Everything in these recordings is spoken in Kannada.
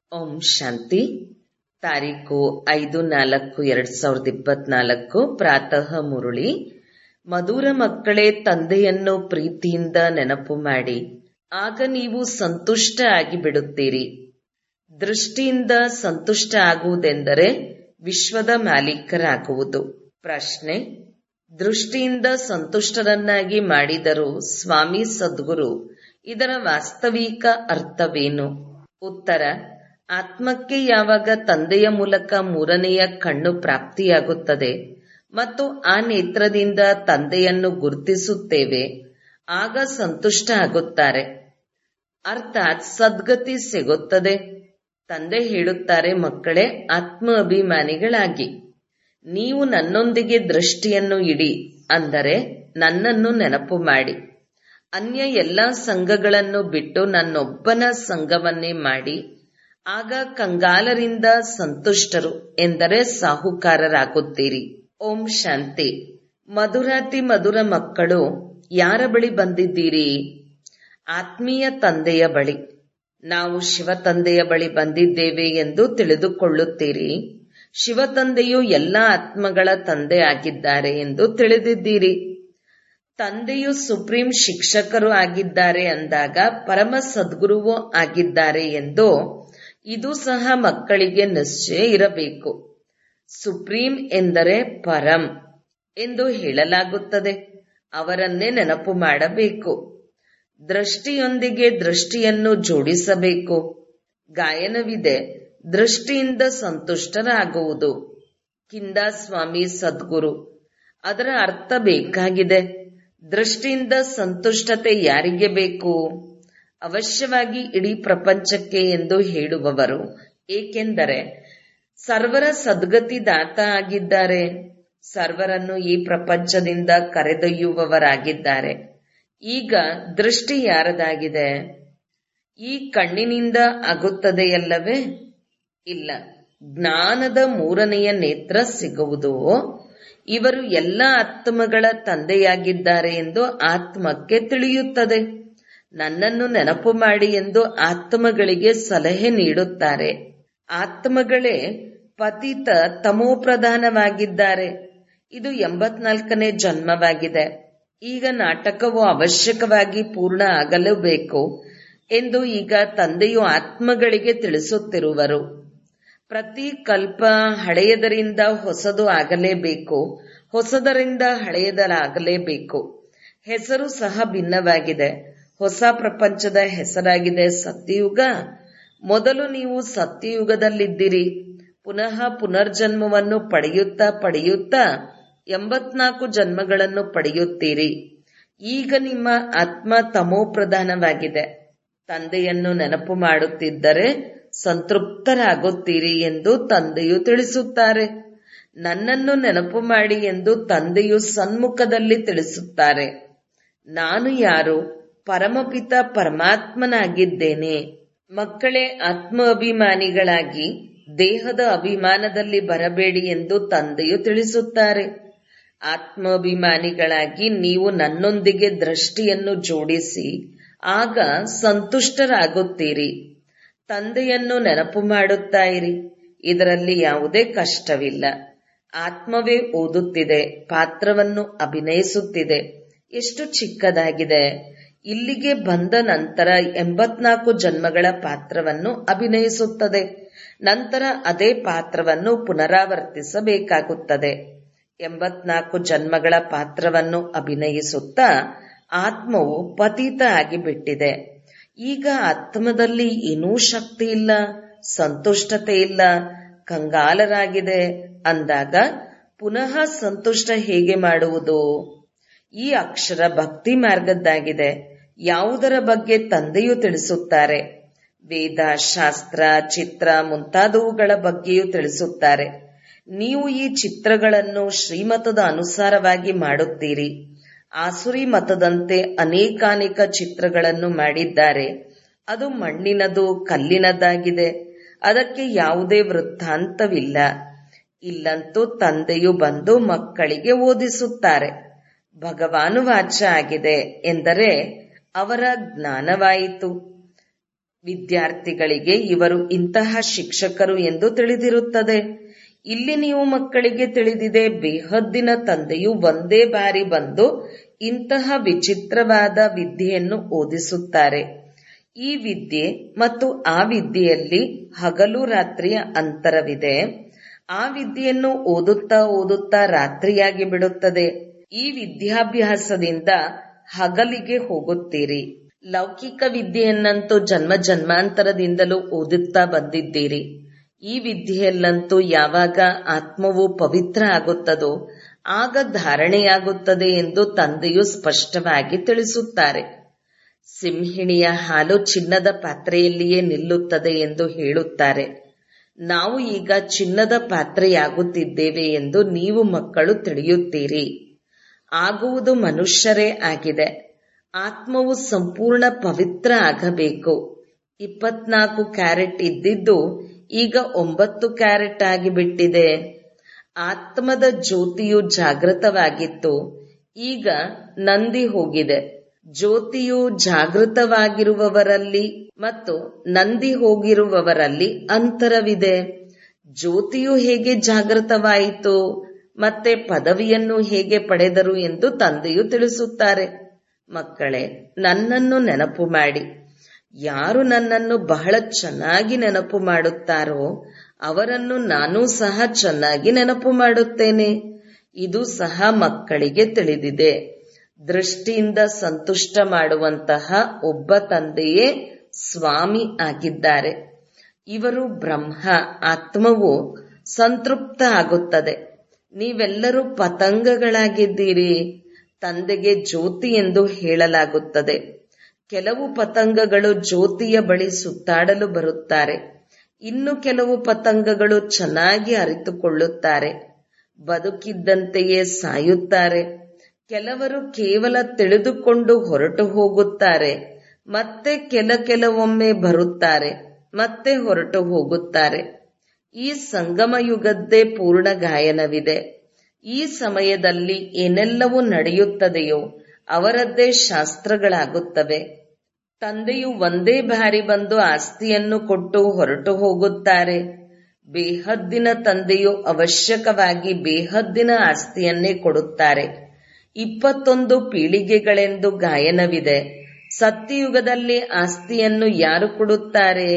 ಓಂ ಶಾಂತಿ ತಾರೀಕು ಐದು ನಾಲ್ಕು ಎರಡ್ ಸಾವಿರದ ಇಪ್ಪತ್ನಾಲ್ಕು ಪ್ರಾತಃ ಮುರುಳಿ ಮಧುರ ಮಕ್ಕಳೇ ತಂದೆಯನ್ನು ಪ್ರೀತಿಯಿಂದ ನೆನಪು ಮಾಡಿ ಆಗ ನೀವು ಸಂತುಷ್ಟ ಆಗಿ ಬಿಡುತ್ತೀರಿ ದೃಷ್ಟಿಯಿಂದ ಸಂತುಷ್ಟ ಆಗುವುದೆಂದರೆ ವಿಶ್ವದ ಮಾಲೀಕರಾಗುವುದು ಪ್ರಶ್ನೆ ದೃಷ್ಟಿಯಿಂದ ಸಂತುಷ್ಟರನ್ನಾಗಿ ಮಾಡಿದರು ಸ್ವಾಮಿ ಸದ್ಗುರು ಇದರ ವಾಸ್ತವಿಕ ಅರ್ಥವೇನು ಉತ್ತರ ಆತ್ಮಕ್ಕೆ ಯಾವಾಗ ತಂದೆಯ ಮೂಲಕ ಮೂರನೆಯ ಕಣ್ಣು ಪ್ರಾಪ್ತಿಯಾಗುತ್ತದೆ ಮತ್ತು ಆ ನೇತ್ರದಿಂದ ತಂದೆಯನ್ನು ಗುರುತಿಸುತ್ತೇವೆ ಆಗ ಸಂತುಷ್ಟ ಆಗುತ್ತಾರೆ ಅರ್ಥಾತ್ ಸದ್ಗತಿ ಸಿಗುತ್ತದೆ ತಂದೆ ಹೇಳುತ್ತಾರೆ ಮಕ್ಕಳೇ ಆತ್ಮ ಅಭಿಮಾನಿಗಳಾಗಿ ನೀವು ನನ್ನೊಂದಿಗೆ ದೃಷ್ಟಿಯನ್ನು ಇಡಿ ಅಂದರೆ ನನ್ನನ್ನು ನೆನಪು ಮಾಡಿ ಅನ್ಯ ಎಲ್ಲಾ ಸಂಘಗಳನ್ನು ಬಿಟ್ಟು ನನ್ನೊಬ್ಬನ ಸಂಘವನ್ನೇ ಮಾಡಿ ಆಗ ಕಂಗಾಲರಿಂದ ಸಂತುಷ್ಟರು ಎಂದರೆ ಸಾಹುಕಾರರಾಗುತ್ತೀರಿ ಓಂ ಶಾಂತಿ ಮಧುರಾತಿ ಮಧುರ ಮಕ್ಕಳು ಯಾರ ಬಳಿ ಬಂದಿದ್ದೀರಿ ಆತ್ಮೀಯ ತಂದೆಯ ಬಳಿ ನಾವು ಶಿವ ತಂದೆಯ ಬಳಿ ಬಂದಿದ್ದೇವೆ ಎಂದು ತಿಳಿದುಕೊಳ್ಳುತ್ತೀರಿ ಶಿವ ತಂದೆಯು ಎಲ್ಲ ಆತ್ಮಗಳ ತಂದೆ ಆಗಿದ್ದಾರೆ ಎಂದು ತಿಳಿದಿದ್ದೀರಿ ತಂದೆಯು ಸುಪ್ರೀಂ ಶಿಕ್ಷಕರು ಆಗಿದ್ದಾರೆ ಅಂದಾಗ ಪರಮ ಸದ್ಗುರುವೂ ಆಗಿದ್ದಾರೆ ಎಂದು ಇದು ಸಹ ಮಕ್ಕಳಿಗೆ ನಿಶ್ಚಯ ಇರಬೇಕು ಸುಪ್ರೀಂ ಎಂದರೆ ಪರಂ ಎಂದು ಹೇಳಲಾಗುತ್ತದೆ ಅವರನ್ನೇ ನೆನಪು ಮಾಡಬೇಕು ದೃಷ್ಟಿಯೊಂದಿಗೆ ದೃಷ್ಟಿಯನ್ನು ಜೋಡಿಸಬೇಕು ಗಾಯನವಿದೆ ದೃಷ್ಟಿಯಿಂದ ಸಂತುಷ್ಟರಾಗುವುದು ಕಿಂದ ಸ್ವಾಮಿ ಸದ್ಗುರು ಅದರ ಅರ್ಥ ಬೇಕಾಗಿದೆ ದೃಷ್ಟಿಯಿಂದ ಸಂತುಷ್ಟತೆ ಯಾರಿಗೆ ಬೇಕು ಅವಶ್ಯವಾಗಿ ಇಡೀ ಪ್ರಪಂಚಕ್ಕೆ ಎಂದು ಹೇಳುವವರು ಏಕೆಂದರೆ ಸರ್ವರ ಸದ್ಗತಿದಾತ ಆಗಿದ್ದಾರೆ ಸರ್ವರನ್ನು ಈ ಪ್ರಪಂಚದಿಂದ ಕರೆದೊಯ್ಯುವವರಾಗಿದ್ದಾರೆ ಈಗ ದೃಷ್ಟಿ ಯಾರದಾಗಿದೆ ಈ ಕಣ್ಣಿನಿಂದ ಆಗುತ್ತದೆಯಲ್ಲವೇ ಇಲ್ಲ ಜ್ಞಾನದ ಮೂರನೆಯ ನೇತ್ರ ಸಿಗುವುದು ಇವರು ಎಲ್ಲ ಆತ್ಮಗಳ ತಂದೆಯಾಗಿದ್ದಾರೆ ಎಂದು ಆತ್ಮಕ್ಕೆ ತಿಳಿಯುತ್ತದೆ ನನ್ನನ್ನು ನೆನಪು ಮಾಡಿ ಎಂದು ಆತ್ಮಗಳಿಗೆ ಸಲಹೆ ನೀಡುತ್ತಾರೆ ಆತ್ಮಗಳೇ ಪತಿತ ತಮೋಪ್ರಧಾನವಾಗಿದ್ದಾರೆ ಇದು ಎಂಬತ್ನಾಲ್ಕನೇ ಜನ್ಮವಾಗಿದೆ ಈಗ ನಾಟಕವು ಅವಶ್ಯಕವಾಗಿ ಪೂರ್ಣ ಆಗಲೇಬೇಕು ಎಂದು ಈಗ ತಂದೆಯು ಆತ್ಮಗಳಿಗೆ ತಿಳಿಸುತ್ತಿರುವರು ಪ್ರತಿ ಕಲ್ಪ ಹಳೆಯದರಿಂದ ಹೊಸದು ಆಗಲೇಬೇಕು ಹೊಸದರಿಂದ ಹಳೆಯದರಾಗಲೇಬೇಕು ಹೆಸರು ಸಹ ಭಿನ್ನವಾಗಿದೆ ಹೊಸ ಪ್ರಪಂಚದ ಹೆಸರಾಗಿದೆ ಸತ್ಯಯುಗ ಮೊದಲು ನೀವು ಸತ್ಯಯುಗದಲ್ಲಿದ್ದಿರಿ ಪುನಃ ಪುನರ್ಜನ್ಮವನ್ನು ಪಡೆಯುತ್ತಾ ಪಡೆಯುತ್ತಾ ಎಂಬತ್ನಾಲ್ಕು ಜನ್ಮಗಳನ್ನು ಪಡೆಯುತ್ತೀರಿ ಈಗ ನಿಮ್ಮ ಆತ್ಮ ತಮೋಪ್ರಧಾನವಾಗಿದೆ ತಂದೆಯನ್ನು ನೆನಪು ಮಾಡುತ್ತಿದ್ದರೆ ಸಂತೃಪ್ತರಾಗುತ್ತೀರಿ ಎಂದು ತಂದೆಯು ತಿಳಿಸುತ್ತಾರೆ ನನ್ನನ್ನು ನೆನಪು ಮಾಡಿ ಎಂದು ತಂದೆಯು ಸನ್ಮುಖದಲ್ಲಿ ತಿಳಿಸುತ್ತಾರೆ ನಾನು ಯಾರು ಪರಮಪಿತ ಪರಮಾತ್ಮನಾಗಿದ್ದೇನೆ ಮಕ್ಕಳೇ ಆತ್ಮ ಅಭಿಮಾನಿಗಳಾಗಿ ದೇಹದ ಅಭಿಮಾನದಲ್ಲಿ ಬರಬೇಡಿ ಎಂದು ತಂದೆಯು ತಿಳಿಸುತ್ತಾರೆ ಆತ್ಮಾಭಿಮಾನಿಗಳಾಗಿ ನೀವು ನನ್ನೊಂದಿಗೆ ದೃಷ್ಟಿಯನ್ನು ಜೋಡಿಸಿ ಆಗ ಸಂತುಷ್ಟರಾಗುತ್ತೀರಿ ತಂದೆಯನ್ನು ನೆನಪು ಮಾಡುತ್ತಾ ಇರಿ ಇದರಲ್ಲಿ ಯಾವುದೇ ಕಷ್ಟವಿಲ್ಲ ಆತ್ಮವೇ ಓದುತ್ತಿದೆ ಪಾತ್ರವನ್ನು ಅಭಿನಯಿಸುತ್ತಿದೆ ಎಷ್ಟು ಚಿಕ್ಕದಾಗಿದೆ ಇಲ್ಲಿಗೆ ಬಂದ ನಂತರ ಎಂಬತ್ನಾಲ್ಕು ಜನ್ಮಗಳ ಪಾತ್ರವನ್ನು ಅಭಿನಯಿಸುತ್ತದೆ ನಂತರ ಅದೇ ಪಾತ್ರವನ್ನು ಪುನರಾವರ್ತಿಸಬೇಕಾಗುತ್ತದೆ ಎಂಬತ್ನಾಲ್ಕು ಜನ್ಮಗಳ ಪಾತ್ರವನ್ನು ಅಭಿನಯಿಸುತ್ತಾ ಆತ್ಮವು ಪತಿತ ಆಗಿಬಿಟ್ಟಿದೆ ಈಗ ಆತ್ಮದಲ್ಲಿ ಏನೂ ಶಕ್ತಿ ಇಲ್ಲ ಸಂತುಷ್ಟತೆ ಇಲ್ಲ ಕಂಗಾಲರಾಗಿದೆ ಅಂದಾಗ ಪುನಃ ಸಂತುಷ್ಟ ಹೇಗೆ ಮಾಡುವುದು ಈ ಅಕ್ಷರ ಭಕ್ತಿ ಮಾರ್ಗದ್ದಾಗಿದೆ ಯಾವುದರ ಬಗ್ಗೆ ತಂದೆಯು ತಿಳಿಸುತ್ತಾರೆ ವೇದ ಶಾಸ್ತ್ರ ಚಿತ್ರ ಮುಂತಾದವುಗಳ ಬಗ್ಗೆಯೂ ತಿಳಿಸುತ್ತಾರೆ ನೀವು ಈ ಚಿತ್ರಗಳನ್ನು ಶ್ರೀಮತದ ಅನುಸಾರವಾಗಿ ಮಾಡುತ್ತೀರಿ ಆಸುರಿ ಮತದಂತೆ ಅನೇಕಾನೇಕ ಚಿತ್ರಗಳನ್ನು ಮಾಡಿದ್ದಾರೆ ಅದು ಮಣ್ಣಿನದು ಕಲ್ಲಿನದಾಗಿದೆ ಅದಕ್ಕೆ ಯಾವುದೇ ವೃತ್ತಾಂತವಿಲ್ಲ ಇಲ್ಲಂತೂ ತಂದೆಯು ಬಂದು ಮಕ್ಕಳಿಗೆ ಓದಿಸುತ್ತಾರೆ ಭಗವಾನುವಾಚ ಆಗಿದೆ ಎಂದರೆ ಅವರ ಜ್ಞಾನವಾಯಿತು ವಿದ್ಯಾರ್ಥಿಗಳಿಗೆ ಇವರು ಇಂತಹ ಶಿಕ್ಷಕರು ಎಂದು ತಿಳಿದಿರುತ್ತದೆ ಇಲ್ಲಿ ನೀವು ಮಕ್ಕಳಿಗೆ ತಿಳಿದಿದೆ ಬೇಹದ್ದಿನ ತಂದೆಯು ಒಂದೇ ಬಾರಿ ಬಂದು ಇಂತಹ ವಿಚಿತ್ರವಾದ ವಿದ್ಯೆಯನ್ನು ಓದಿಸುತ್ತಾರೆ ಈ ವಿದ್ಯೆ ಮತ್ತು ಆ ವಿದ್ಯೆಯಲ್ಲಿ ಹಗಲು ರಾತ್ರಿಯ ಅಂತರವಿದೆ ಆ ವಿದ್ಯೆಯನ್ನು ಓದುತ್ತಾ ಓದುತ್ತಾ ರಾತ್ರಿಯಾಗಿ ಬಿಡುತ್ತದೆ ಈ ವಿದ್ಯಾಭ್ಯಾಸದಿಂದ ಹಗಲಿಗೆ ಹೋಗುತ್ತೀರಿ ಲೌಕಿಕ ವಿದ್ಯೆಯನ್ನಂತೂ ಜನ್ಮ ಜನ್ಮಾಂತರದಿಂದಲೂ ಓದುತ್ತಾ ಬಂದಿದ್ದೀರಿ ಈ ವಿದ್ಯೆಯಲ್ಲಂತೂ ಯಾವಾಗ ಆತ್ಮವು ಪವಿತ್ರ ಆಗುತ್ತದೋ ಆಗ ಧಾರಣೆಯಾಗುತ್ತದೆ ಎಂದು ತಂದೆಯು ಸ್ಪಷ್ಟವಾಗಿ ತಿಳಿಸುತ್ತಾರೆ ಸಿಂಹಿಣಿಯ ಹಾಲು ಚಿನ್ನದ ಪಾತ್ರೆಯಲ್ಲಿಯೇ ನಿಲ್ಲುತ್ತದೆ ಎಂದು ಹೇಳುತ್ತಾರೆ ನಾವು ಈಗ ಚಿನ್ನದ ಪಾತ್ರೆಯಾಗುತ್ತಿದ್ದೇವೆ ಎಂದು ನೀವು ಮಕ್ಕಳು ತಿಳಿಯುತ್ತೀರಿ ಆಗುವುದು ಮನುಷ್ಯರೇ ಆಗಿದೆ ಆತ್ಮವು ಸಂಪೂರ್ಣ ಪವಿತ್ರ ಆಗಬೇಕು ಇಪ್ಪತ್ನಾಲ್ಕು ಕ್ಯಾರೆಟ್ ಇದ್ದಿದ್ದು ಈಗ ಒಂಬತ್ತು ಕ್ಯಾರೆಟ್ ಆಗಿಬಿಟ್ಟಿದೆ ಆತ್ಮದ ಜ್ಯೋತಿಯು ಜಾಗೃತವಾಗಿತ್ತು ಈಗ ನಂದಿ ಹೋಗಿದೆ ಜ್ಯೋತಿಯು ಜಾಗೃತವಾಗಿರುವವರಲ್ಲಿ ಮತ್ತು ನಂದಿ ಹೋಗಿರುವವರಲ್ಲಿ ಅಂತರವಿದೆ ಜ್ಯೋತಿಯು ಹೇಗೆ ಜಾಗೃತವಾಯಿತು ಮತ್ತೆ ಪದವಿಯನ್ನು ಹೇಗೆ ಪಡೆದರು ಎಂದು ತಂದೆಯು ತಿಳಿಸುತ್ತಾರೆ ಮಕ್ಕಳೇ ನನ್ನನ್ನು ನೆನಪು ಮಾಡಿ ಯಾರು ನನ್ನನ್ನು ಬಹಳ ಚೆನ್ನಾಗಿ ನೆನಪು ಮಾಡುತ್ತಾರೋ ಅವರನ್ನು ನಾನೂ ಸಹ ಚೆನ್ನಾಗಿ ನೆನಪು ಮಾಡುತ್ತೇನೆ ಇದು ಸಹ ಮಕ್ಕಳಿಗೆ ತಿಳಿದಿದೆ ದೃಷ್ಟಿಯಿಂದ ಸಂತುಷ್ಟ ಮಾಡುವಂತಹ ಒಬ್ಬ ತಂದೆಯೇ ಸ್ವಾಮಿ ಆಗಿದ್ದಾರೆ ಇವರು ಬ್ರಹ್ಮ ಆತ್ಮವು ಸಂತೃಪ್ತ ಆಗುತ್ತದೆ ನೀವೆಲ್ಲರೂ ಪತಂಗಗಳಾಗಿದ್ದೀರಿ ತಂದೆಗೆ ಜ್ಯೋತಿ ಎಂದು ಹೇಳಲಾಗುತ್ತದೆ ಕೆಲವು ಪತಂಗಗಳು ಜ್ಯೋತಿಯ ಬಳಿ ಸುತ್ತಾಡಲು ಬರುತ್ತಾರೆ ಇನ್ನು ಕೆಲವು ಪತಂಗಗಳು ಚೆನ್ನಾಗಿ ಅರಿತುಕೊಳ್ಳುತ್ತಾರೆ ಬದುಕಿದ್ದಂತೆಯೇ ಸಾಯುತ್ತಾರೆ ಕೆಲವರು ಕೇವಲ ತಿಳಿದುಕೊಂಡು ಹೊರಟು ಹೋಗುತ್ತಾರೆ ಮತ್ತೆ ಕೆಲ ಕೆಲವೊಮ್ಮೆ ಬರುತ್ತಾರೆ ಮತ್ತೆ ಹೊರಟು ಹೋಗುತ್ತಾರೆ ಈ ಸಂಗಮ ಯುಗದ್ದೇ ಪೂರ್ಣ ಗಾಯನವಿದೆ ಈ ಸಮಯದಲ್ಲಿ ಏನೆಲ್ಲವೂ ನಡೆಯುತ್ತದೆಯೋ ಅವರದ್ದೇ ಶಾಸ್ತ್ರಗಳಾಗುತ್ತವೆ ತಂದೆಯು ಒಂದೇ ಬಾರಿ ಬಂದು ಆಸ್ತಿಯನ್ನು ಕೊಟ್ಟು ಹೊರಟು ಹೋಗುತ್ತಾರೆ ಬೇಹದ್ದಿನ ತಂದೆಯು ಅವಶ್ಯಕವಾಗಿ ಬೇಹದ್ದಿನ ಆಸ್ತಿಯನ್ನೇ ಕೊಡುತ್ತಾರೆ ಇಪ್ಪತ್ತೊಂದು ಪೀಳಿಗೆಗಳೆಂದು ಗಾಯನವಿದೆ ಸತ್ಯಯುಗದಲ್ಲಿ ಆಸ್ತಿಯನ್ನು ಯಾರು ಕೊಡುತ್ತಾರೆ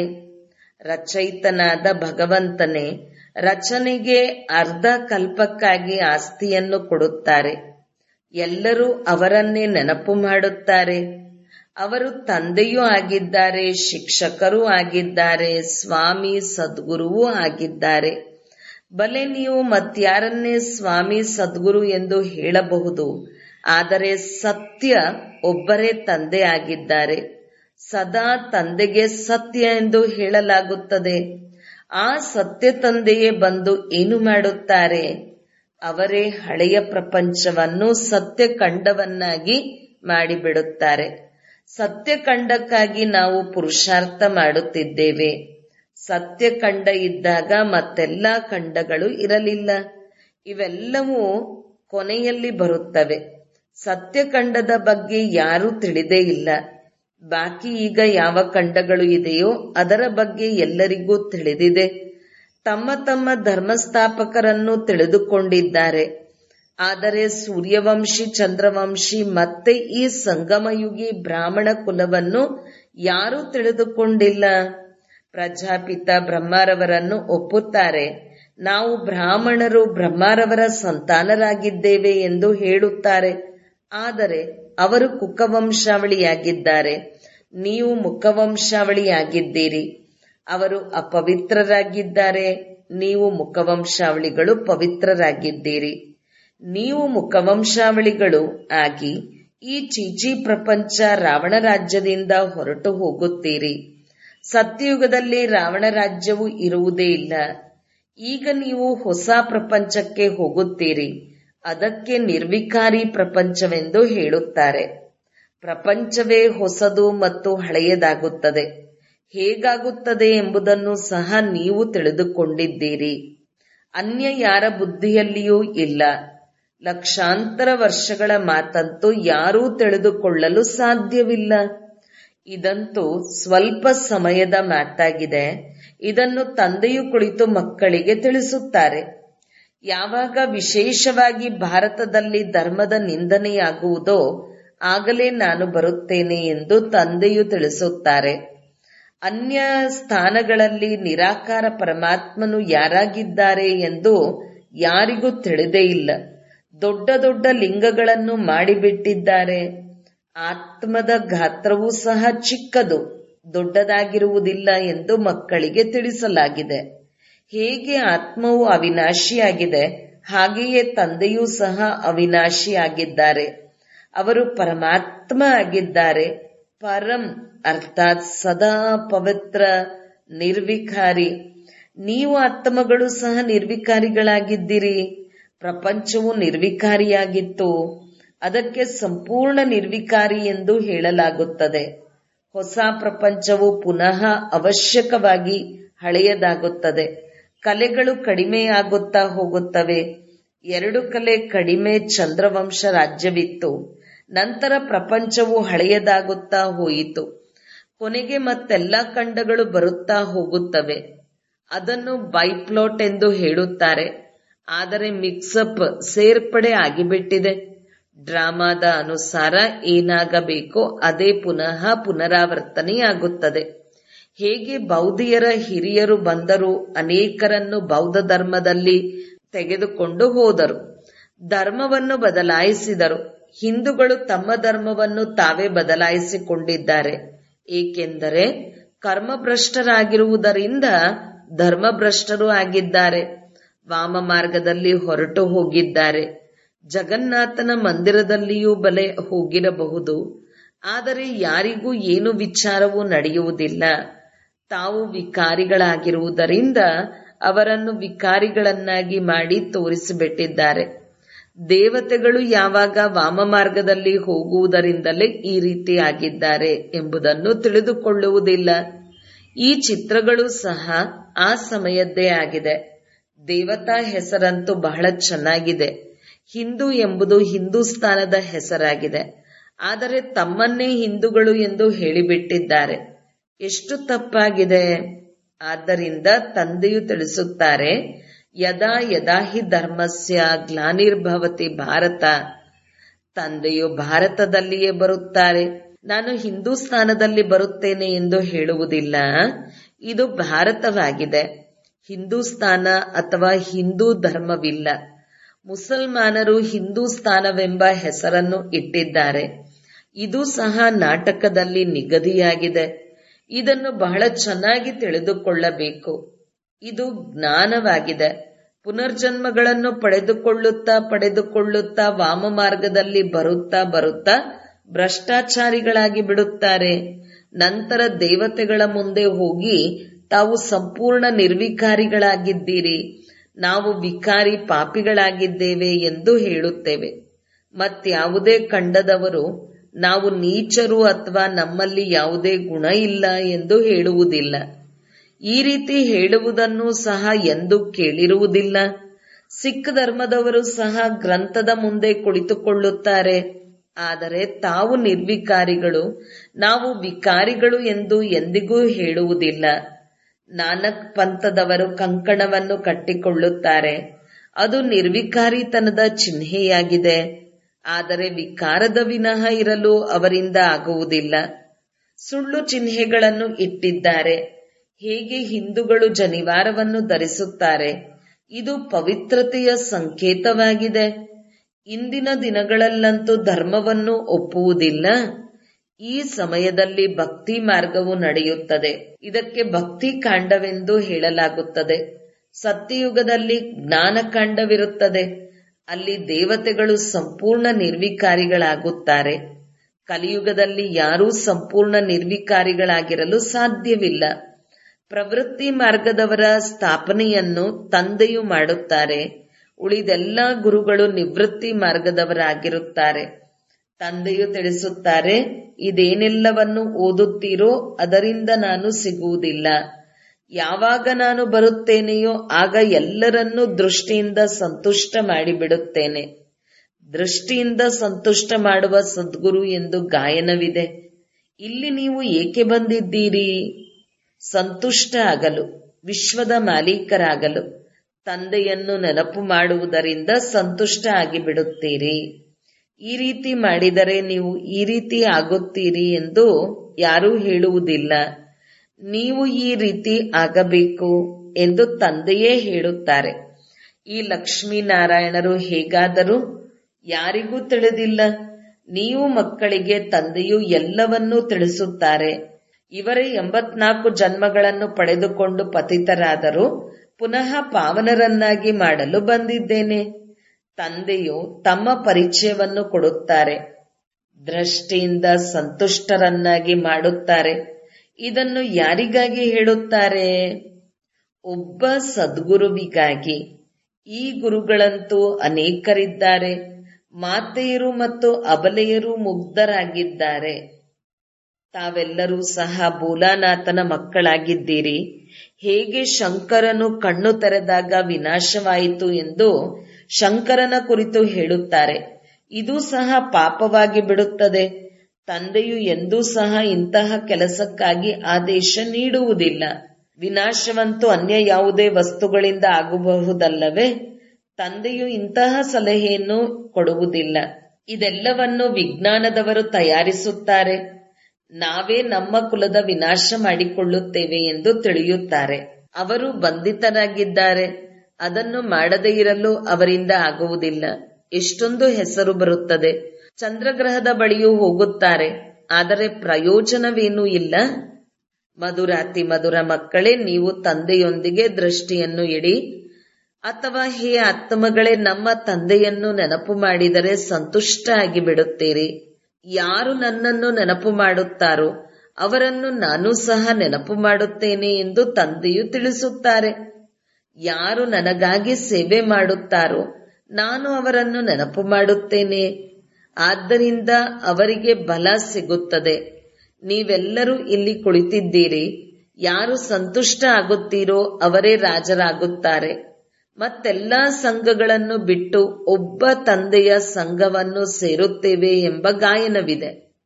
ರಚಯಿತನಾದ ಭಗವಂತನೇ ರಚನೆಗೆ ಅರ್ಧ ಕಲ್ಪಕ್ಕಾಗಿ ಆಸ್ತಿಯನ್ನು ಕೊಡುತ್ತಾರೆ ಎಲ್ಲರೂ ಅವರನ್ನೇ ನೆನಪು ಮಾಡುತ್ತಾರೆ ಅವರು ತಂದೆಯೂ ಆಗಿದ್ದಾರೆ ಶಿಕ್ಷಕರೂ ಆಗಿದ್ದಾರೆ ಸ್ವಾಮಿ ಸದ್ಗುರುವೂ ಆಗಿದ್ದಾರೆ ಬಲೆ ನೀವು ಮತ್ಯಾರನ್ನೇ ಸ್ವಾಮಿ ಸದ್ಗುರು ಎಂದು ಹೇಳಬಹುದು ಆದರೆ ಸತ್ಯ ಒಬ್ಬರೇ ತಂದೆ ಆಗಿದ್ದಾರೆ ಸದಾ ತಂದೆಗೆ ಸತ್ಯ ಎಂದು ಹೇಳಲಾಗುತ್ತದೆ ಆ ಸತ್ಯ ತಂದೆಯೇ ಬಂದು ಏನು ಮಾಡುತ್ತಾರೆ ಅವರೇ ಹಳೆಯ ಪ್ರಪಂಚವನ್ನು ಸತ್ಯಖಂಡವನ್ನಾಗಿ ಮಾಡಿಬಿಡುತ್ತಾರೆ ಸತ್ಯಖಂಡಕ್ಕಾಗಿ ನಾವು ಪುರುಷಾರ್ಥ ಮಾಡುತ್ತಿದ್ದೇವೆ ಸತ್ಯಖಂಡ ಇದ್ದಾಗ ಮತ್ತೆಲ್ಲ ಖಂಡಗಳು ಇರಲಿಲ್ಲ ಇವೆಲ್ಲವೂ ಕೊನೆಯಲ್ಲಿ ಬರುತ್ತವೆ ಸತ್ಯಖಂಡದ ಬಗ್ಗೆ ಯಾರೂ ತಿಳಿದೇ ಇಲ್ಲ ಬಾಕಿ ಈಗ ಯಾವ ಖಂಡಗಳು ಇದೆಯೋ ಅದರ ಬಗ್ಗೆ ಎಲ್ಲರಿಗೂ ತಿಳಿದಿದೆ ತಮ್ಮ ತಮ್ಮ ಧರ್ಮಸ್ಥಾಪಕರನ್ನು ತಿಳಿದುಕೊಂಡಿದ್ದಾರೆ ಆದರೆ ಸೂರ್ಯವಂಶಿ ಚಂದ್ರವಂಶಿ ಮತ್ತೆ ಈ ಸಂಗಮಯುಗಿ ಬ್ರಾಹ್ಮಣ ಕುಲವನ್ನು ಯಾರೂ ತಿಳಿದುಕೊಂಡಿಲ್ಲ ಪ್ರಜಾಪಿತ ಬ್ರಹ್ಮರವರನ್ನು ಒಪ್ಪುತ್ತಾರೆ ನಾವು ಬ್ರಾಹ್ಮಣರು ಬ್ರಹ್ಮರವರ ಸಂತಾನರಾಗಿದ್ದೇವೆ ಎಂದು ಹೇಳುತ್ತಾರೆ ಆದರೆ ಅವರು ಕುಕವಂಶಾವಳಿಯಾಗಿದ್ದಾರೆ ನೀವು ಮುಖವಂಶಾವಳಿಯಾಗಿದ್ದೀರಿ ಅವರು ಅಪವಿತ್ರರಾಗಿದ್ದಾರೆ ನೀವು ಮುಖವಂಶಾವಳಿಗಳು ಪವಿತ್ರರಾಗಿದ್ದೀರಿ ನೀವು ಮುಖವಂಶಾವಳಿಗಳು ಆಗಿ ಈ ಚೀಚಿ ಪ್ರಪಂಚ ರಾವಣ ರಾಜ್ಯದಿಂದ ಹೊರಟು ಹೋಗುತ್ತೀರಿ ಸತ್ಯಯುಗದಲ್ಲಿ ರಾವಣ ರಾಜ್ಯವು ಇರುವುದೇ ಇಲ್ಲ ಈಗ ನೀವು ಹೊಸ ಪ್ರಪಂಚಕ್ಕೆ ಹೋಗುತ್ತೀರಿ ಅದಕ್ಕೆ ನಿರ್ವಿಕಾರಿ ಪ್ರಪಂಚವೆಂದು ಹೇಳುತ್ತಾರೆ ಪ್ರಪಂಚವೇ ಹೊಸದು ಮತ್ತು ಹಳೆಯದಾಗುತ್ತದೆ ಹೇಗಾಗುತ್ತದೆ ಎಂಬುದನ್ನು ಸಹ ನೀವು ತಿಳಿದುಕೊಂಡಿದ್ದೀರಿ ಅನ್ಯ ಯಾರ ಬುದ್ಧಿಯಲ್ಲಿಯೂ ಇಲ್ಲ ಲಕ್ಷಾಂತರ ವರ್ಷಗಳ ಮಾತಂತೂ ಯಾರೂ ತಿಳಿದುಕೊಳ್ಳಲು ಸಾಧ್ಯವಿಲ್ಲ ಇದಂತೂ ಸ್ವಲ್ಪ ಸಮಯದ ಮಾತಾಗಿದೆ ಇದನ್ನು ತಂದೆಯು ಕುಳಿತು ಮಕ್ಕಳಿಗೆ ತಿಳಿಸುತ್ತಾರೆ ಯಾವಾಗ ವಿಶೇಷವಾಗಿ ಭಾರತದಲ್ಲಿ ಧರ್ಮದ ನಿಂದನೆಯಾಗುವುದೋ ಆಗಲೇ ನಾನು ಬರುತ್ತೇನೆ ಎಂದು ತಂದೆಯು ತಿಳಿಸುತ್ತಾರೆ ಅನ್ಯ ಸ್ಥಾನಗಳಲ್ಲಿ ನಿರಾಕಾರ ಪರಮಾತ್ಮನು ಯಾರಾಗಿದ್ದಾರೆ ಎಂದು ಯಾರಿಗೂ ತಿಳಿದೇ ಇಲ್ಲ ದೊಡ್ಡ ದೊಡ್ಡ ಲಿಂಗಗಳನ್ನು ಮಾಡಿಬಿಟ್ಟಿದ್ದಾರೆ ಆತ್ಮದ ಗಾತ್ರವೂ ಸಹ ಚಿಕ್ಕದು ದೊಡ್ಡದಾಗಿರುವುದಿಲ್ಲ ಎಂದು ಮಕ್ಕಳಿಗೆ ತಿಳಿಸಲಾಗಿದೆ ಹೇಗೆ ಆತ್ಮವು ಅವಿನಾಶಿಯಾಗಿದೆ ಹಾಗೆಯೇ ತಂದೆಯೂ ಸಹ ಅವಿನಾಶಿಯಾಗಿದ್ದಾರೆ ಅವರು ಪರಮಾತ್ಮ ಆಗಿದ್ದಾರೆ ಪರಂ ಅರ್ಥಾತ್ ಸದಾ ಪವಿತ್ರ ನಿರ್ವಿಕಾರಿ ನೀವು ಆತ್ಮಗಳು ಸಹ ನಿರ್ವಿಕಾರಿಗಳಾಗಿದ್ದೀರಿ ಪ್ರಪಂಚವು ನಿರ್ವಿಕಾರಿಯಾಗಿತ್ತು ಅದಕ್ಕೆ ಸಂಪೂರ್ಣ ನಿರ್ವಿಕಾರಿ ಎಂದು ಹೇಳಲಾಗುತ್ತದೆ ಹೊಸ ಪ್ರಪಂಚವು ಪುನಃ ಅವಶ್ಯಕವಾಗಿ ಹಳೆಯದಾಗುತ್ತದೆ ಕಲೆಗಳು ಕಡಿಮೆಯಾಗುತ್ತಾ ಹೋಗುತ್ತವೆ ಎರಡು ಕಲೆ ಕಡಿಮೆ ಚಂದ್ರವಂಶ ರಾಜ್ಯವಿತ್ತು ನಂತರ ಪ್ರಪಂಚವು ಹಳೆಯದಾಗುತ್ತಾ ಹೋಯಿತು ಕೊನೆಗೆ ಮತ್ತೆಲ್ಲ ಖಂಡಗಳು ಬರುತ್ತಾ ಹೋಗುತ್ತವೆ ಅದನ್ನು ಬೈಪ್ಲೋಟ್ ಎಂದು ಹೇಳುತ್ತಾರೆ ಆದರೆ ಮಿಕ್ಸಪ್ ಸೇರ್ಪಡೆ ಆಗಿಬಿಟ್ಟಿದೆ ಡ್ರಾಮಾದ ಅನುಸಾರ ಏನಾಗಬೇಕೋ ಅದೇ ಪುನಃ ಪುನರಾವರ್ತನೆಯಾಗುತ್ತದೆ ಹೇಗೆ ಬೌದ್ಧಿಯರ ಹಿರಿಯರು ಬಂದರು ಅನೇಕರನ್ನು ಬೌದ್ಧ ಧರ್ಮದಲ್ಲಿ ತೆಗೆದುಕೊಂಡು ಹೋದರು ಧರ್ಮವನ್ನು ಬದಲಾಯಿಸಿದರು ಹಿಂದೂಗಳು ತಮ್ಮ ಧರ್ಮವನ್ನು ತಾವೇ ಬದಲಾಯಿಸಿಕೊಂಡಿದ್ದಾರೆ ಏಕೆಂದರೆ ಕರ್ಮಭ್ರಷ್ಟರಾಗಿರುವುದರಿಂದ ಧರ್ಮಭ್ರಷ್ಟರು ಆಗಿದ್ದಾರೆ ವಾಮ ಮಾರ್ಗದಲ್ಲಿ ಹೊರಟು ಹೋಗಿದ್ದಾರೆ ಜಗನ್ನಾಥನ ಮಂದಿರದಲ್ಲಿಯೂ ಬಲೆ ಹೋಗಿರಬಹುದು ಆದರೆ ಯಾರಿಗೂ ಏನು ವಿಚಾರವೂ ನಡೆಯುವುದಿಲ್ಲ ತಾವು ವಿಕಾರಿಗಳಾಗಿರುವುದರಿಂದ ಅವರನ್ನು ವಿಕಾರಿಗಳನ್ನಾಗಿ ಮಾಡಿ ತೋರಿಸಿಬಿಟ್ಟಿದ್ದಾರೆ ದೇವತೆಗಳು ಯಾವಾಗ ವಾಮ ಮಾರ್ಗದಲ್ಲಿ ಹೋಗುವುದರಿಂದಲೇ ಈ ರೀತಿ ಆಗಿದ್ದಾರೆ ಎಂಬುದನ್ನು ತಿಳಿದುಕೊಳ್ಳುವುದಿಲ್ಲ ಈ ಚಿತ್ರಗಳು ಸಹ ಆ ಸಮಯದ್ದೇ ಆಗಿದೆ ದೇವತಾ ಹೆಸರಂತೂ ಬಹಳ ಚೆನ್ನಾಗಿದೆ ಹಿಂದೂ ಎಂಬುದು ಹಿಂದೂಸ್ತಾನದ ಹೆಸರಾಗಿದೆ ಆದರೆ ತಮ್ಮನ್ನೇ ಹಿಂದೂಗಳು ಎಂದು ಹೇಳಿಬಿಟ್ಟಿದ್ದಾರೆ ಎಷ್ಟು ತಪ್ಪಾಗಿದೆ ಆದ್ದರಿಂದ ತಂದೆಯು ತಿಳಿಸುತ್ತಾರೆ ಯದಾ ಯದಾ ಹಿ ಧರ್ಮಸ್ಯ ಗ್ಲಾನಿರ್ಭವತಿ ಭಾರತ ತಂದೆಯು ಭಾರತದಲ್ಲಿಯೇ ಬರುತ್ತಾರೆ ನಾನು ಹಿಂದೂಸ್ತಾನದಲ್ಲಿ ಬರುತ್ತೇನೆ ಎಂದು ಹೇಳುವುದಿಲ್ಲ ಇದು ಭಾರತವಾಗಿದೆ ಹಿಂದೂಸ್ತಾನ ಅಥವಾ ಹಿಂದೂ ಧರ್ಮವಿಲ್ಲ ಮುಸಲ್ಮಾನರು ಹಿಂದೂಸ್ತಾನವೆಂಬ ಹೆಸರನ್ನು ಇಟ್ಟಿದ್ದಾರೆ ಇದು ಸಹ ನಾಟಕದಲ್ಲಿ ನಿಗದಿಯಾಗಿದೆ ಇದನ್ನು ಬಹಳ ಚೆನ್ನಾಗಿ ತಿಳಿದುಕೊಳ್ಳಬೇಕು ಇದು ಜ್ಞಾನವಾಗಿದೆ ಪುನರ್ಜನ್ಮಗಳನ್ನು ಪಡೆದುಕೊಳ್ಳುತ್ತಾ ಪಡೆದುಕೊಳ್ಳುತ್ತಾ ವಾಮ ಮಾರ್ಗದಲ್ಲಿ ಬರುತ್ತಾ ಬರುತ್ತಾ ಭ್ರಷ್ಟಾಚಾರಿಗಳಾಗಿ ಬಿಡುತ್ತಾರೆ ನಂತರ ದೇವತೆಗಳ ಮುಂದೆ ಹೋಗಿ ತಾವು ಸಂಪೂರ್ಣ ನಿರ್ವಿಕಾರಿಗಳಾಗಿದ್ದೀರಿ ನಾವು ವಿಕಾರಿ ಪಾಪಿಗಳಾಗಿದ್ದೇವೆ ಎಂದು ಹೇಳುತ್ತೇವೆ ಮತ್ಯಾವುದೇ ಕಂಡದವರು ನಾವು ನೀಚರು ಅಥವಾ ನಮ್ಮಲ್ಲಿ ಯಾವುದೇ ಗುಣ ಇಲ್ಲ ಎಂದು ಹೇಳುವುದಿಲ್ಲ ಈ ರೀತಿ ಹೇಳುವುದನ್ನು ಸಹ ಎಂದು ಕೇಳಿರುವುದಿಲ್ಲ ಸಿಖ್ ಧರ್ಮದವರು ಸಹ ಗ್ರಂಥದ ಮುಂದೆ ಕುಳಿತುಕೊಳ್ಳುತ್ತಾರೆ ಆದರೆ ತಾವು ನಿರ್ವಿಕಾರಿಗಳು ನಾವು ವಿಕಾರಿಗಳು ಎಂದು ಎಂದಿಗೂ ಹೇಳುವುದಿಲ್ಲ ನಾನಕ್ ಪಂಥದವರು ಕಂಕಣವನ್ನು ಕಟ್ಟಿಕೊಳ್ಳುತ್ತಾರೆ ಅದು ನಿರ್ವಿಕಾರಿತನದ ಚಿಹ್ನೆಯಾಗಿದೆ ಆದರೆ ವಿಕಾರದ ವಿನಃ ಇರಲು ಅವರಿಂದ ಆಗುವುದಿಲ್ಲ ಸುಳ್ಳು ಚಿಹ್ನೆಗಳನ್ನು ಇಟ್ಟಿದ್ದಾರೆ ಹೇಗೆ ಹಿಂದೂಗಳು ಜನಿವಾರವನ್ನು ಧರಿಸುತ್ತಾರೆ ಇದು ಪವಿತ್ರತೆಯ ಸಂಕೇತವಾಗಿದೆ ಇಂದಿನ ದಿನಗಳಲ್ಲಂತೂ ಧರ್ಮವನ್ನು ಒಪ್ಪುವುದಿಲ್ಲ ಈ ಸಮಯದಲ್ಲಿ ಭಕ್ತಿ ಮಾರ್ಗವು ನಡೆಯುತ್ತದೆ ಇದಕ್ಕೆ ಭಕ್ತಿ ಕಾಂಡವೆಂದು ಹೇಳಲಾಗುತ್ತದೆ ಸತ್ಯಯುಗದಲ್ಲಿ ಜ್ಞಾನಕಾಂಡವಿರುತ್ತದೆ ಅಲ್ಲಿ ದೇವತೆಗಳು ಸಂಪೂರ್ಣ ನಿರ್ವಿಕಾರಿಗಳಾಗುತ್ತಾರೆ ಕಲಿಯುಗದಲ್ಲಿ ಯಾರೂ ಸಂಪೂರ್ಣ ನಿರ್ವಿಕಾರಿಗಳಾಗಿರಲು ಸಾಧ್ಯವಿಲ್ಲ ಪ್ರವೃತ್ತಿ ಮಾರ್ಗದವರ ಸ್ಥಾಪನೆಯನ್ನು ತಂದೆಯು ಮಾಡುತ್ತಾರೆ ಉಳಿದೆಲ್ಲ ಗುರುಗಳು ನಿವೃತ್ತಿ ಮಾರ್ಗದವರಾಗಿರುತ್ತಾರೆ ತಂದೆಯು ತಿಳಿಸುತ್ತಾರೆ ಇದೇನೆಲ್ಲವನ್ನು ಓದುತ್ತೀರೋ ಅದರಿಂದ ನಾನು ಸಿಗುವುದಿಲ್ಲ ಯಾವಾಗ ನಾನು ಬರುತ್ತೇನೆಯೋ ಆಗ ಎಲ್ಲರನ್ನೂ ದೃಷ್ಟಿಯಿಂದ ಸಂತುಷ್ಟ ಮಾಡಿಬಿಡುತ್ತೇನೆ ದೃಷ್ಟಿಯಿಂದ ಸಂತುಷ್ಟ ಮಾಡುವ ಸದ್ಗುರು ಎಂದು ಗಾಯನವಿದೆ ಇಲ್ಲಿ ನೀವು ಏಕೆ ಬಂದಿದ್ದೀರಿ ಸಂತುಷ್ಟ ಆಗಲು ವಿಶ್ವದ ಮಾಲೀಕರಾಗಲು ತಂದೆಯನ್ನು ನೆನಪು ಮಾಡುವುದರಿಂದ ಸಂತುಷ್ಟ ಆಗಿಬಿಡುತ್ತೀರಿ ಈ ರೀತಿ ಮಾಡಿದರೆ ನೀವು ಈ ರೀತಿ ಆಗುತ್ತೀರಿ ಎಂದು ಯಾರೂ ಹೇಳುವುದಿಲ್ಲ ನೀವು ಈ ರೀತಿ ಆಗಬೇಕು ಎಂದು ತಂದೆಯೇ ಹೇಳುತ್ತಾರೆ ಈ ಲಕ್ಷ್ಮೀನಾರಾಯಣರು ಹೇಗಾದರೂ ಯಾರಿಗೂ ತಿಳಿದಿಲ್ಲ ನೀವು ಮಕ್ಕಳಿಗೆ ತಂದೆಯು ಎಲ್ಲವನ್ನೂ ತಿಳಿಸುತ್ತಾರೆ ಇವರೇ ಎಂಬತ್ನಾಲ್ಕು ಜನ್ಮಗಳನ್ನು ಪಡೆದುಕೊಂಡು ಪತಿತರಾದರೂ ಪುನಃ ಪಾವನರನ್ನಾಗಿ ಮಾಡಲು ಬಂದಿದ್ದೇನೆ ತಂದೆಯು ತಮ್ಮ ಪರಿಚಯವನ್ನು ಕೊಡುತ್ತಾರೆ ದೃಷ್ಟಿಯಿಂದ ಸಂತುಷ್ಟರನ್ನಾಗಿ ಮಾಡುತ್ತಾರೆ ಇದನ್ನು ಯಾರಿಗಾಗಿ ಹೇಳುತ್ತಾರೆ ಒಬ್ಬ ಸದ್ಗುರುವಿಗಾಗಿ ಈ ಗುರುಗಳಂತೂ ಅನೇಕರಿದ್ದಾರೆ ಮಾತೆಯರು ಮತ್ತು ಅಬಲೆಯರು ಮುಗ್ಧರಾಗಿದ್ದಾರೆ ತಾವೆಲ್ಲರೂ ಸಹ ಭೋಲಾನಾಥನ ಮಕ್ಕಳಾಗಿದ್ದೀರಿ ಹೇಗೆ ಶಂಕರನು ಕಣ್ಣು ತೆರೆದಾಗ ವಿನಾಶವಾಯಿತು ಎಂದು ಶಂಕರನ ಕುರಿತು ಹೇಳುತ್ತಾರೆ ಇದು ಸಹ ಪಾಪವಾಗಿ ಬಿಡುತ್ತದೆ ತಂದೆಯು ಎಂದೂ ಸಹ ಇಂತಹ ಕೆಲಸಕ್ಕಾಗಿ ಆದೇಶ ನೀಡುವುದಿಲ್ಲ ವಿನಾಶವಂತೂ ಅನ್ಯ ಯಾವುದೇ ವಸ್ತುಗಳಿಂದ ಆಗಬಹುದಲ್ಲವೇ ತಂದೆಯು ಇಂತಹ ಸಲಹೆಯನ್ನು ಕೊಡುವುದಿಲ್ಲ ಇದೆಲ್ಲವನ್ನು ವಿಜ್ಞಾನದವರು ತಯಾರಿಸುತ್ತಾರೆ ನಾವೇ ನಮ್ಮ ಕುಲದ ವಿನಾಶ ಮಾಡಿಕೊಳ್ಳುತ್ತೇವೆ ಎಂದು ತಿಳಿಯುತ್ತಾರೆ ಅವರು ಬಂಧಿತರಾಗಿದ್ದಾರೆ ಅದನ್ನು ಮಾಡದೇ ಇರಲು ಅವರಿಂದ ಆಗುವುದಿಲ್ಲ ಎಷ್ಟೊಂದು ಹೆಸರು ಬರುತ್ತದೆ ಚಂದ್ರಗ್ರಹದ ಬಳಿಯೂ ಹೋಗುತ್ತಾರೆ ಆದರೆ ಪ್ರಯೋಜನವೇನೂ ಇಲ್ಲ ಮಧುರಾತಿ ಮಧುರ ಮಕ್ಕಳೇ ನೀವು ತಂದೆಯೊಂದಿಗೆ ದೃಷ್ಟಿಯನ್ನು ಇಡಿ ಅಥವಾ ಹೇ ಆತ್ಮಗಳೇ ನಮ್ಮ ತಂದೆಯನ್ನು ನೆನಪು ಮಾಡಿದರೆ ಸಂತುಷ್ಟ ಆಗಿ ಬಿಡುತ್ತೀರಿ ಯಾರು ನನ್ನನ್ನು ನೆನಪು ಮಾಡುತ್ತಾರೋ ಅವರನ್ನು ನಾನು ಸಹ ನೆನಪು ಮಾಡುತ್ತೇನೆ ಎಂದು ತಂದೆಯು ತಿಳಿಸುತ್ತಾರೆ ಯಾರು ನನಗಾಗಿ ಸೇವೆ ಮಾಡುತ್ತಾರೋ ನಾನು ಅವರನ್ನು ನೆನಪು ಮಾಡುತ್ತೇನೆ ಆದ್ದರಿಂದ ಅವರಿಗೆ ಬಲ ಸಿಗುತ್ತದೆ ನೀವೆಲ್ಲರೂ ಇಲ್ಲಿ ಕುಳಿತಿದ್ದೀರಿ ಯಾರು ಸಂತುಷ್ಟ ಆಗುತ್ತೀರೋ ಅವರೇ ರಾಜರಾಗುತ್ತಾರೆ ಮತ್ತೆಲ್ಲಾ ಸಂಘಗಳನ್ನು ಬಿಟ್ಟು ಒಬ್ಬ ತಂದೆಯ ಸಂಘವನ್ನು ಸೇರುತ್ತೇವೆ ಎಂಬ ಗಾಯನವಿದೆ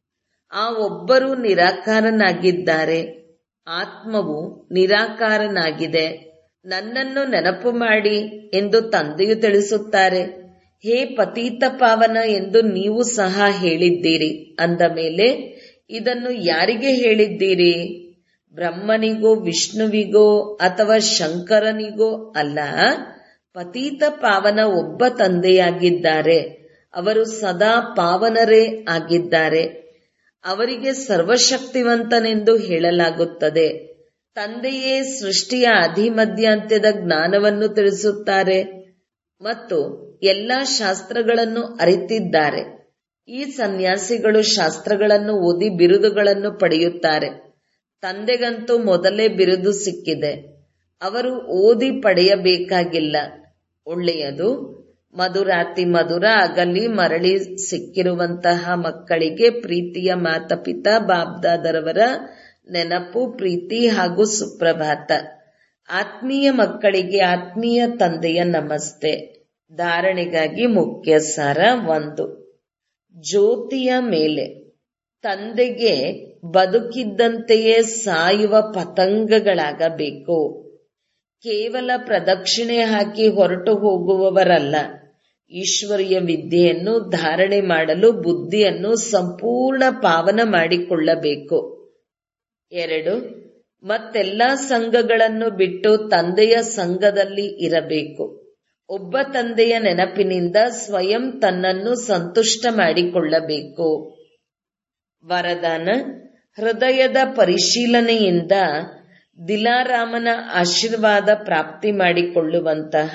ಆ ಒಬ್ಬರು ನಿರಾಕಾರನಾಗಿದ್ದಾರೆ ಆತ್ಮವು ನಿರಾಕಾರನಾಗಿದೆ ನನ್ನನ್ನು ನೆನಪು ಮಾಡಿ ಎಂದು ತಂದೆಯು ತಿಳಿಸುತ್ತಾರೆ ಹೇ ಪತೀತ ಪಾವನ ಎಂದು ನೀವು ಸಹ ಹೇಳಿದ್ದೀರಿ ಅಂದ ಮೇಲೆ ಇದನ್ನು ಯಾರಿಗೆ ಹೇಳಿದ್ದೀರಿ ಬ್ರಹ್ಮನಿಗೋ ವಿಷ್ಣುವಿಗೋ ಅಥವಾ ಶಂಕರನಿಗೋ ಅಲ್ಲ ಪತೀತ ಪಾವನ ಒಬ್ಬ ತಂದೆಯಾಗಿದ್ದಾರೆ ಅವರು ಸದಾ ಪಾವನರೇ ಆಗಿದ್ದಾರೆ ಅವರಿಗೆ ಸರ್ವಶಕ್ತಿವಂತನೆಂದು ಹೇಳಲಾಗುತ್ತದೆ ತಂದೆಯೇ ಸೃಷ್ಟಿಯ ಅಧಿಮಧ್ಯಾಂತ್ಯದ ಜ್ಞಾನವನ್ನು ತಿಳಿಸುತ್ತಾರೆ ಮತ್ತು ಎಲ್ಲಾ ಶಾಸ್ತ್ರಗಳನ್ನು ಅರಿತಿದ್ದಾರೆ ಈ ಸನ್ಯಾಸಿಗಳು ಶಾಸ್ತ್ರಗಳನ್ನು ಓದಿ ಬಿರುದುಗಳನ್ನು ಪಡೆಯುತ್ತಾರೆ ತಂದೆಗಂತೂ ಮೊದಲೇ ಬಿರುದು ಸಿಕ್ಕಿದೆ ಅವರು ಓದಿ ಪಡೆಯಬೇಕಾಗಿಲ್ಲ ಒಳ್ಳೆಯದು ಮಧುರಾತಿ ಮಧುರ ಅಗಲಿ ಮರಳಿ ಸಿಕ್ಕಿರುವಂತಹ ಮಕ್ಕಳಿಗೆ ಪ್ರೀತಿಯ ಮಾತಪಿತ ಬಾಬ್ದಾದರವರ ನೆನಪು ಪ್ರೀತಿ ಹಾಗೂ ಸುಪ್ರಭಾತ ಆತ್ಮೀಯ ಮಕ್ಕಳಿಗೆ ಆತ್ಮೀಯ ತಂದೆಯ ನಮಸ್ತೆ ಧಾರಣೆಗಾಗಿ ಮುಖ್ಯ ಸಾರ ಒಂದು ಜ್ಯೋತಿಯ ಮೇಲೆ ತಂದೆಗೆ ಬದುಕಿದ್ದಂತೆಯೇ ಸಾಯುವ ಪತಂಗಗಳಾಗಬೇಕು ಕೇವಲ ಪ್ರದಕ್ಷಿಣೆ ಹಾಕಿ ಹೊರಟು ಹೋಗುವವರಲ್ಲ ಈಶ್ವರಿಯ ವಿದ್ಯೆಯನ್ನು ಧಾರಣೆ ಮಾಡಲು ಬುದ್ಧಿಯನ್ನು ಸಂಪೂರ್ಣ ಪಾವನ ಮಾಡಿಕೊಳ್ಳಬೇಕು ಎರಡು ಮತ್ತೆಲ್ಲಾ ಸಂಘಗಳನ್ನು ಬಿಟ್ಟು ತಂದೆಯ ಸಂಘದಲ್ಲಿ ಇರಬೇಕು ಒಬ್ಬ ತಂದೆಯ ನೆನಪಿನಿಂದ ಸ್ವಯಂ ತನ್ನನ್ನು ಸಂತುಷ್ಟ ಮಾಡಿಕೊಳ್ಳಬೇಕು ವರದಾನ ಹೃದಯದ ಪರಿಶೀಲನೆಯಿಂದ ದಿಲಾರಾಮನ ಆಶೀರ್ವಾದ ಪ್ರಾಪ್ತಿ ಮಾಡಿಕೊಳ್ಳುವಂತಹ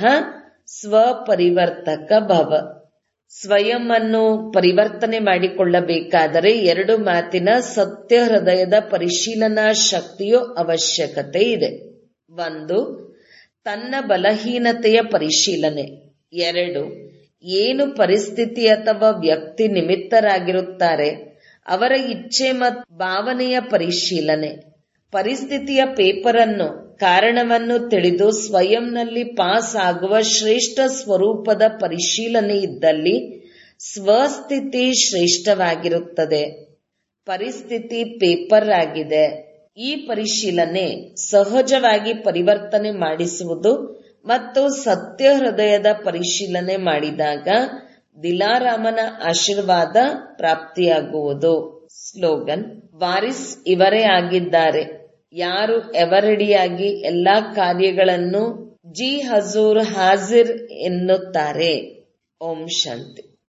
ಸ್ವಪರಿವರ್ತಕ ಭವ ಸ್ವಯಂ ಅನ್ನು ಪರಿವರ್ತನೆ ಮಾಡಿಕೊಳ್ಳಬೇಕಾದರೆ ಎರಡು ಮಾತಿನ ಸತ್ಯ ಹೃದಯದ ಪರಿಶೀಲನಾ ಶಕ್ತಿಯು ಅವಶ್ಯಕತೆ ಇದೆ ಒಂದು ತನ್ನ ಬಲಹೀನತೆಯ ಪರಿಶೀಲನೆ ಎರಡು ಏನು ಪರಿಸ್ಥಿತಿ ಅಥವಾ ವ್ಯಕ್ತಿ ನಿಮಿತ್ತರಾಗಿರುತ್ತಾರೆ ಅವರ ಇಚ್ಛೆ ಮತ್ತು ಭಾವನೆಯ ಪರಿಶೀಲನೆ ಪರಿಸ್ಥಿತಿಯ ಪೇಪರ್ ಅನ್ನು ಕಾರಣವನ್ನು ತಿಳಿದು ಸ್ವಯಂನಲ್ಲಿ ಪಾಸ್ ಆಗುವ ಶ್ರೇಷ್ಠ ಸ್ವರೂಪದ ಪರಿಶೀಲನೆ ಇದ್ದಲ್ಲಿ ಸ್ವಸ್ಥಿತಿ ಶ್ರೇಷ್ಠವಾಗಿರುತ್ತದೆ ಪರಿಸ್ಥಿತಿ ಪೇಪರ್ ಆಗಿದೆ ಈ ಪರಿಶೀಲನೆ ಸಹಜವಾಗಿ ಪರಿವರ್ತನೆ ಮಾಡಿಸುವುದು ಮತ್ತು ಸತ್ಯ ಹೃದಯದ ಪರಿಶೀಲನೆ ಮಾಡಿದಾಗ ದಿಲಾರಾಮನ ಆಶೀರ್ವಾದ ಪ್ರಾಪ್ತಿಯಾಗುವುದು ಸ್ಲೋಗನ್ ವಾರಿಸ್ ಇವರೇ ಆಗಿದ್ದಾರೆ ಯಾರು ಎವರಡಿಯಾಗಿ ಎಲ್ಲಾ ಕಾರ್ಯಗಳನ್ನು ಜಿ ಹಜೂರ್ ಹಾಜಿರ್ ಎನ್ನುತ್ತಾರೆ ಓಂ ಶಾಂತಿ